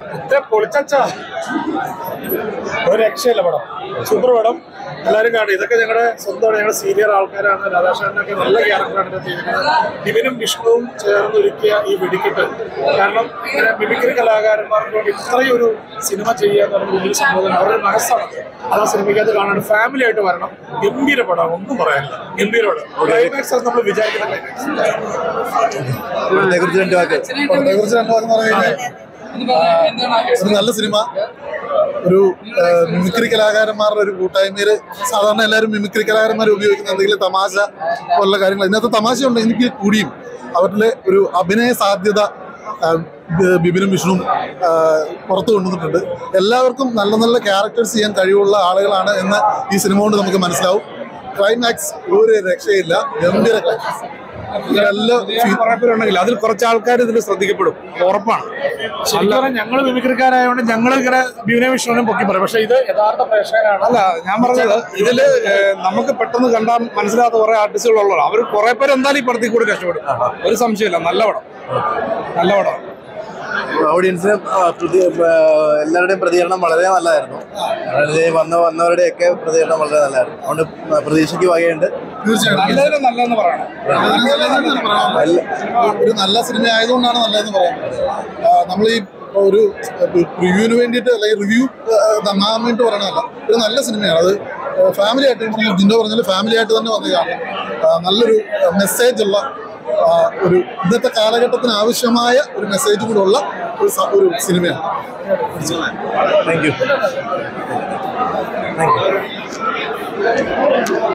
പൊളിച്ചാ ഒരു രക്ഷയില്ല പടം സൂപ്പർ പടം എല്ലാവരും കാണും ഇതൊക്കെ ഞങ്ങളുടെ സ്വന്തമാണ് ഞങ്ങളുടെ സീനിയർ ആൾക്കാരാണ് രാധാകൃഷ്ണനൊക്കെ നല്ല ക്യാരക്ടറാണ് ഇതിനകത്ത് ചെയ്തിരിക്കുന്നത് ദിവിനും വിഷ്ണുവും ചേർന്നൊരുക്കിയ ഈ വെടിക്കെട്ട് കാരണം ഇങ്ങനെ മിമിക്രി കലാകാരന്മാർക്ക് വേണ്ടി ഇത്രയും ഒരു സിനിമ ചെയ്യുക എന്ന് പറയുന്നത് വലിയ സംഭവം അവരുടെ മനസ്സാണ് അത് ആ സിനിമയ്ക്കകത്ത് കാണാൻ ഫാമിലി ആയിട്ട് വരണം ഗംഭീര പടം ഒന്നും പറയാനില്ല ഗംഭീര പടം ക്ലൈമാക്സ് നമ്മൾ വിചാരിക്കുന്ന ക്ലൈമാക്സ് കുറിച്ച് രണ്ട് വാക്ക് കുറിച്ച് രണ്ടു വാക്ക് പറഞ്ഞു കഴിഞ്ഞാൽ ഒരു നല്ല സിനിമ ഒരു ആ, മിമിക്രി കലാകാരന്മാരുടെ ഒരു കൂട്ടായ്മയിൽ സാധാരണ എല്ലാവരും മിമിക്രി കലാകാരന്മാർ ഉപയോഗിക്കുന്ന എന്തെങ്കിലും തമാശ പോലുള്ള കാര്യങ്ങൾ ഇതിനകത്ത് തമാശ ഉണ്ടെങ്കിൽ കൂടിയും അവരിലെ ഒരു അഭിനയ സാധ്യത ആ, ബി- ബിബിനും വിഷ്ണുവും ആ, പുറത്തു കൊണ്ടുവന്നിട്ടുണ്ട് എല്ലാവർക്കും നല്ല നല്ല ക്യാരക്ടേഴ്സ് ചെയ്യാൻ കഴിവുള്ള ആളുകളാണ് എന്ന് ഈ സിനിമ കൊണ്ട് നമുക്ക് മനസ്സിലാവും ക്ലൈമാക്സ് ഒരു രക്ഷയില്ല ഗംഭീര ക്ലൈമാക്സ് നല്ല ഉണ്ടെങ്കിൽ അതിൽ കുറച്ച് ആൾക്കാർ ഇതിൽ ശ്രദ്ധിക്കപ്പെടും ഉറപ്പാണ് ശരിക്കും പറഞ്ഞാൽ ഞങ്ങൾ മിമിക്രിക്കാരായതുകൊണ്ട് ഞങ്ങൾ ഇങ്ങനെ ബിവിനെ വിഷ്ണുവിനും പൊക്കി പറയും പക്ഷെ ഇത് യഥാർത്ഥ പ്രേക്ഷകരാണ് അല്ല ഞാൻ പറഞ്ഞത് ഇതില് ഏഹ്, നമുക്ക് പെട്ടെന്ന് കണ്ടാൽ മനസ്സിലാത്ത കുറെ ആർട്ടിസ്റ്റുകൾ ഉള്ളതാണ് അവർ കുറെ പേര് എന്തായാലും ഈ പടത്തിൽ കൂടി രക്ഷപ്പെടും ഒരു സംശയമില്ല നല്ല പടം നല്ല പടം ഓഡിയൻസിന് ആ, പ്രതി- ആ, എല്ലാവരുടെയും പ്രതികരണം വളരെ നല്ലതായിരുന്നു അതായത് ഈ വന്ന വന്നവരുടെയൊക്കെ പ്രതികരണം വളരെ നല്ലതായിരുന്നു അതുകൊണ്ട് പ്രതീക്ഷയ്ക്ക് വകയുണ്ട് തീർച്ചയായിട്ടും നല്ലതിന് നല്ലതെന്ന് പറയണം എല്ലാ- ഒരു നല്ല സിനിമ ആയതുകൊണ്ടാണ് നല്ലതെന്ന് പറയുന്നത് നമ്മൾ ഈ ഒരു റിവ്യൂവിന് വേണ്ടിയിട്ട് അല്ലെങ്കിൽ റിവ്യൂ നന്നാകാൻ വേണ്ടി പറയണതല്ല ഒരു നല്ല സിനിമയാണ് അത് ഫാമിലി ആയിട്ട് ഈ ജിൻഡോ പറഞ്ഞാൽ ഫാമിലി ആയിട്ട് തന്നെ വന്ന് കാണും ആ, നല്ലൊരു മെസ്സേജ് ഉള്ള ആ, ഒരു ഇന്നത്തെ കാലഘട്ടത്തിന് ആവശ്യമായ ഒരു മെസ്സേജ് കൂടെ ഉള്ള ഒരു സ- ഒരു സിനിമയാണ് താങ്ക് യു താങ്ക് യു